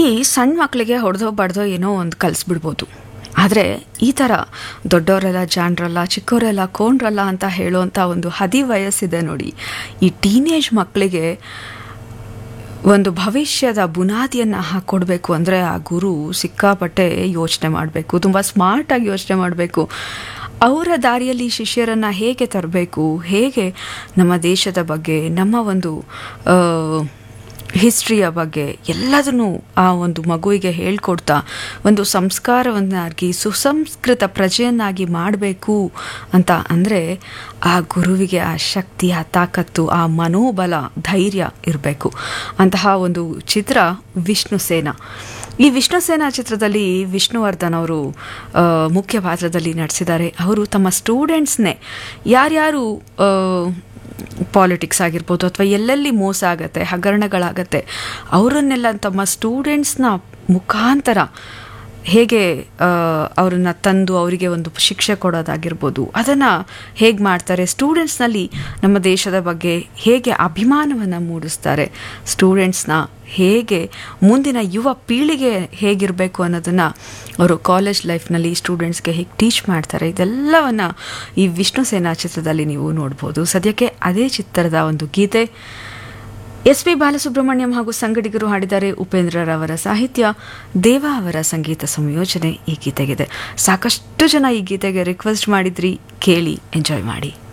ಈ ಸಣ್ಣ ಮಕ್ಕಳಿಗೆ ಹೊಡೆದೋ ಬಡ್ದೋ ಏನೋ ಒಂದು ಕಲಿಸ್ಬಿಡ್ಬೋದು ಆದರೆ ಈ ಥರ ದೊಡ್ಡವರೆಲ್ಲ ಜಾಣ್ರಲ್ಲ ಚಿಕ್ಕವರೆಲ್ಲ ಕೋಣ್ರಲ್ಲ ಅಂತ ಹೇಳುವಂಥ ಒಂದು ಹದಿ ವಯಸ್ಸಿದೆ ನೋಡಿ ಈ ಟೀನೇಜ್ ಮಕ್ಕಳಿಗೆ ಒಂದು ಭವಿಷ್ಯದ ಬುನಾದಿಯನ್ನು ಹಾಕ್ಕೊಡ್ಬೇಕು ಅಂದರೆ ಆ ಗುರು ಸಿಕ್ಕಾಪಟ್ಟೆ ಯೋಚನೆ ಮಾಡಬೇಕು ತುಂಬ ಸ್ಮಾರ್ಟಾಗಿ ಯೋಚನೆ ಮಾಡಬೇಕು ಅವರ ದಾರಿಯಲ್ಲಿ ಶಿಷ್ಯರನ್ನು ಹೇಗೆ ತರಬೇಕು ಹೇಗೆ ನಮ್ಮ ದೇಶದ ಬಗ್ಗೆ ನಮ್ಮ ಒಂದು ಹಿಸ್ಟ್ರಿಯ ಬಗ್ಗೆ ಎಲ್ಲದನ್ನೂ ಆ ಒಂದು ಮಗುವಿಗೆ ಹೇಳ್ಕೊಡ್ತಾ ಒಂದು ಸಂಸ್ಕಾರವನ್ನಾಗಿ ಸುಸಂಸ್ಕೃತ ಪ್ರಜೆಯನ್ನಾಗಿ ಮಾಡಬೇಕು ಅಂತ ಅಂದರೆ ಆ ಗುರುವಿಗೆ ಆ ಶಕ್ತಿ ಆ ತಾಕತ್ತು ಆ ಮನೋಬಲ ಧೈರ್ಯ ಇರಬೇಕು ಅಂತಹ ಒಂದು ಚಿತ್ರ ವಿಷ್ಣು ಸೇನ ಈ ವಿಷ್ಣು ಸೇನಾ ಚಿತ್ರದಲ್ಲಿ ವಿಷ್ಣುವರ್ಧನ್ ಅವರು ಮುಖ್ಯ ಪಾತ್ರದಲ್ಲಿ ನಟಿಸಿದ್ದಾರೆ ಅವರು ತಮ್ಮ ಸ್ಟೂಡೆಂಟ್ಸ್ನೇ ಯಾರ್ಯಾರು ಪಾಲಿಟಿಕ್ಸ್ ಆಗಿರ್ಬೋದು ಅಥವಾ ಎಲ್ಲೆಲ್ಲಿ ಮೋಸ ಆಗತ್ತೆ ಹಗರಣಗಳಾಗತ್ತೆ ಅವರನ್ನೆಲ್ಲ ತಮ್ಮ ಸ್ಟೂಡೆಂಟ್ಸ್ನ ಮುಖಾಂತರ ಹೇಗೆ ಅವ್ರನ್ನ ತಂದು ಅವರಿಗೆ ಒಂದು ಶಿಕ್ಷೆ ಕೊಡೋದಾಗಿರ್ಬೋದು ಅದನ್ನು ಹೇಗೆ ಮಾಡ್ತಾರೆ ಸ್ಟೂಡೆಂಟ್ಸ್ನಲ್ಲಿ ನಮ್ಮ ದೇಶದ ಬಗ್ಗೆ ಹೇಗೆ ಅಭಿಮಾನವನ್ನು ಮೂಡಿಸ್ತಾರೆ ಸ್ಟೂಡೆಂಟ್ಸ್ನ ಹೇಗೆ ಮುಂದಿನ ಯುವ ಪೀಳಿಗೆ ಹೇಗಿರಬೇಕು ಅನ್ನೋದನ್ನು ಅವರು ಕಾಲೇಜ್ ಲೈಫ್ನಲ್ಲಿ ಸ್ಟೂಡೆಂಟ್ಸ್ಗೆ ಹೇಗೆ ಟೀಚ್ ಮಾಡ್ತಾರೆ ಇದೆಲ್ಲವನ್ನು ಈ ವಿಷ್ಣು ಸೇನಾ ಚಿತ್ರದಲ್ಲಿ ನೀವು ನೋಡ್ಬೋದು ಸದ್ಯಕ್ಕೆ ಅದೇ ಚಿತ್ರದ ಒಂದು ಗೀತೆ ಎಸ್ ಪಿ ಬಾಲಸುಬ್ರಹ್ಮಣ್ಯಂ ಹಾಗೂ ಸಂಗಡಿಗರು ಹಾಡಿದ್ದಾರೆ ಉಪೇಂದ್ರರವರ ಸಾಹಿತ್ಯ ದೇವ ಅವರ ಸಂಗೀತ ಸಂಯೋಜನೆ ಈ ಗೀತೆಗಿದೆ ಸಾಕಷ್ಟು ಜನ ಈ ಗೀತೆಗೆ ರಿಕ್ವೆಸ್ಟ್ ಮಾಡಿದ್ರಿ ಕೇಳಿ ಎಂಜಾಯ್ ಮಾಡಿ